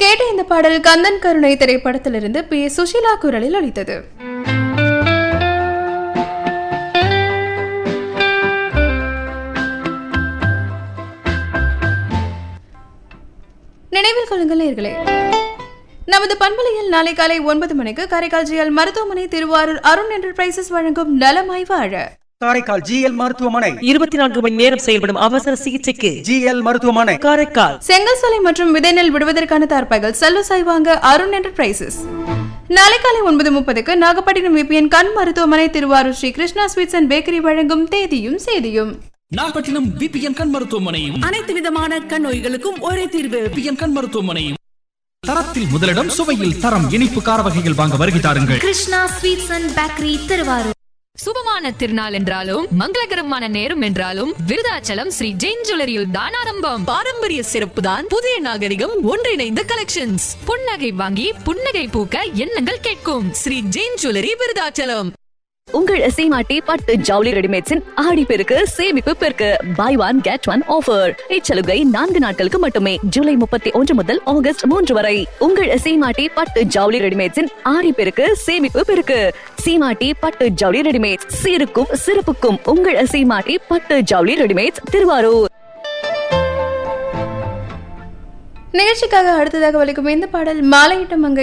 கேட்ட இந்த பாடல் கந்தன் கருணை திரைப்படத்திலிருந்து பி சுஷீலா குரலில் ஒலித்தது நினைவில் கொள்ளுங்கள் நேர்களே நமது பண்பலையில் நாளை காலை ஒன்பது மணிக்கு காரைக்கால் ஜிஎல் மருத்துவமனை திருவாரூர் அருண் என்டர்பிரைசஸ் வழங்கும் நலமாய் வாழ காரைக்கால் ஜிஎல் மருத்துவமனை இருபத்தி நான்கு மணி நேரம் செயல்படும் அவசர சிகிச்சைக்கு ஜிஎல் மருத்துவமனை காரைக்கால் செங்கல் சோலை மற்றும் விதைநெல் விடுவதற்கான தார்ப்பாய்கள் செல்லு வாங்க அருண் என்டர்பிரைசஸ் நாளை காலை ஒன்பது முப்பதுக்கு நாகப்பட்டினம் விபிஎன் கண் மருத்துவமனை Thiruvarur Sri Krishna sweets and bakery வழங்கும் தேதியும் சேதியும் நாகப்பட்டினம் பிபிஎன் கண் மருத்துவமனையும் அனைத்து விதமான கண் நோய்களுக்கும் ஒரே தீர்வு பிபிஎன் கண் மருத்துவமனையும் தரத்தில் முதலிடம் சுவையில் தரம் இனிப்பு கார வகைகள் வாங்க வருகை தாருங்கள் Krishna sweets and bakery Thiruvarur சுபமான திருநாள் என்றாலும் மங்களகரமான நேரம் என்றாலும் விருதாச்சலம் ஸ்ரீ ஜெயின் ஜுவல்லரியில் தான் ஆரம்பம் பாரம்பரிய சிறப்பு தான் புதிய நாகரிகம் ஒன்றிணைந்த கலெக்ஷன்ஸ் புன்னகை வாங்கி புன்னகை பூக்க எண்ணங்கள் கேட்கும் ஸ்ரீ ஜெயின் ஜுவல்லரி விருதாச்சலம் உங்கள் சீமாட்டி பட்டு ஜவுளி ரெடிமேட்ஸின் ஆடி பெருக்கு சேமிப்பு பெருக்கு buy one get one offer இச்சலுகை நான்கு நாட்களுக்கு மட்டுமே ஜூலை முப்பத்தி ஒன்று முதல் ஆகஸ்ட் மூன்று வரை உங்கள் சீமாட்டி பட்டு ஜவுளி ரெடிமேட்ஸின் ஆடி பெருக்கு சேமிப்பு பெருக்கு சீமாட்டி பட்டு ஜவுளி ரெடிமேட்ஸ் சீருக்கும் சிறப்புக்கும் உங்கள் சீமாட்டி பட்டு ஜவுளி ரெடிமேட்ஸ் திருவாரூர் நிகழ்ச்சிக்காக அடுத்ததாக வலிக்கும் இந்த பாடல் மாலையிட்ட மங்கை